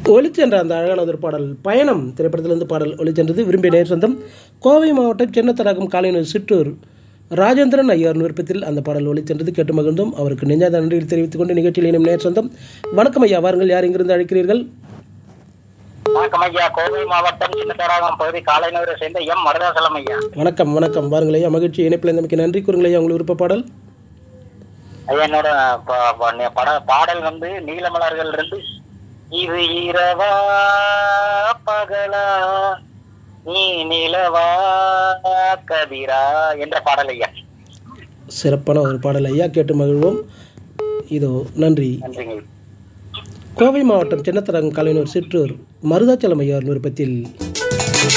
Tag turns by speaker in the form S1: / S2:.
S1: ஒளிச்சென்ற அந்த அழகான ஒரு பாடல் பயணம் திரைப்படத்திலிருந்து பாடல் ஒளிச்சென்றது விரும்பிய நேர் சொந்தம் கோவை மாவட்டம் சின்னத்தடாகம் காலைநூர் சிற்றூர் ராஜேந்திரன் ஐயார் விருப்பத்தில் அந்த பாடல் ஒளிச்சென்றது கேட்டு மகிழ்ந்தோம் அவருக்கு நெஞ்சாத நன்றியில் தெரிவித்துக் கொண்டு நிகழ்ச்சியில் இனம் நேர் சொந்தம் வணக்கம் ஐயா வாருங்கள் யார் இங்கிருந்து அழைக்கிறீர்கள்
S2: வணக்கம் ஐயா கோவை மாவட்டம் சின்னத்தடாகம் பகுதி காலைநூரை சேர்ந்த எம் மருதாசலம் ஐயா
S1: வணக்கம் வணக்கம் வாருங்கள் ஐயா மகிழ்ச்சி இணைப்பில் இருந்தமைக்கு நன்றி கூறுங்கள் ஐயா உங்களுக்கு விருப்ப பாடல்
S2: ஐயா என்னோட ப- ப- நி- பட பாடல் வந்து நீலமலர்கள் இருந்து இது இரவா பகலா நீ நிலவா கதிரா என்ற பாடல் ஐயா
S1: சிறப்பான ஒரு பாடல் ஐயா கேட்டு மகிழ்வோம் இதோ நன்றி
S2: நன்றிங்க
S1: கோவை மாவட்டம் சின்னத்தடாகம் காலைநூர் சிற்றூர் மருதாச்சலம் ஐயார் விருப்பத்தில்